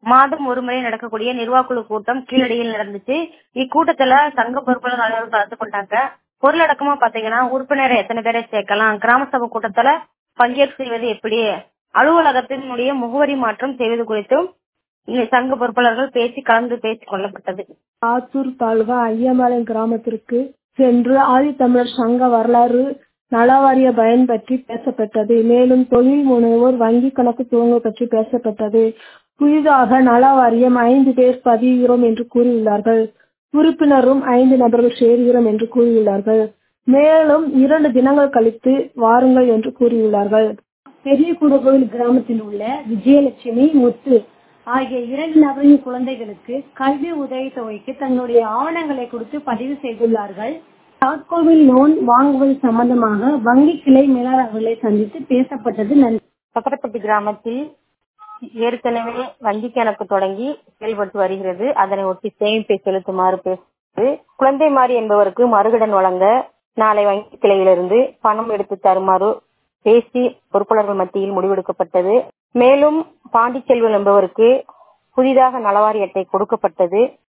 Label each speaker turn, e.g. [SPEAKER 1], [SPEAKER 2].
[SPEAKER 1] மாதம் ஒருமுறை நடக்கக்கூடிய நிர்வாகக்குழு கூட்டம் கீழடியில் நடந்துச்சு இக்கூட்டத்துல சங்க பொறுப்பாளர் அலுவலர் கலந்து கொண்டாங்க பொருளடக்கமா பாத்தீங்கன்னா உறுப்பினரை எத்தனை பேரை சேர்க்கலாம் கிராம சபை கூட்டத்துல பங்கேற்பு செய்வது எப்படி அலுவலகத்தினுடைய முகவரி மாற்றம் செய்வது குறித்தும் இந்த சங்க பொறுப்பாளர்கள் பேசி கலந்து பேசிக் கொள்ளப்பட்டது
[SPEAKER 2] ஆத்தூர் தாலுகா ஐயம்பாளையம் கிராமத்திற்கு சென்று ஆதித்தமிழர் சங்க வரலாறு நலவாரிய பயன் பற்றி பேசப்பட்டது மேலும் தொழில் முனைவோர் வங்கி கணக்கு துவங்க பற்றி பேசப்பட்டது புதிதாக நலவாரியம் ஐந்து பேர் பதிகிறோம் என்று கூறியுள்ளார்கள் உறுப்பினரும் ஐந்து நபர்கள் சேர்கிறோம் என்று கூறியுள்ளார்கள் மேலும் இரண்டு தினங்கள் கழித்து வாருங்கள் என்று கூறியுள்ளார்கள்
[SPEAKER 3] பெரிய குடகோவில் கிராமத்தில் உள்ள விஜயலட்சுமி முத்து ஆகிய இரண்டு நபரின் குழந்தைகளுக்கு கல்வி உதவித்தொகைக்கு தங்களுடைய ஆவணங்களை கொடுத்து பதிவு செய்துள்ளார்கள் தாட்கோவில் லோன் வாங்குவது சம்பந்தமாக வங்கி கிளை மேலாளர்களை சந்தித்து பேசப்பட்டது நன்றி
[SPEAKER 1] சக்கரப்பட்டி கிராமத்தில் ஏற்கனவே வங்கி கணக்கு தொடங்கி செயல்பட்டு வருகிறது அதனை ஒட்டி சேமிப்பை செலுத்துமாறு பேசுகிறது குழந்தை மாறி என்பவருக்கு மறுகடன் வழங்க நாளை வங்கி கிளையிலிருந்து பணம் எடுத்து தருமாறு பேசி பொறுப்பாளர்கள் மத்தியில் முடிவெடுக்கப்பட்டது மேலும் பாண்டிச்செல்வன் என்பவருக்கு புதிதாக நலவாரி அட்டை கொடுக்கப்பட்டது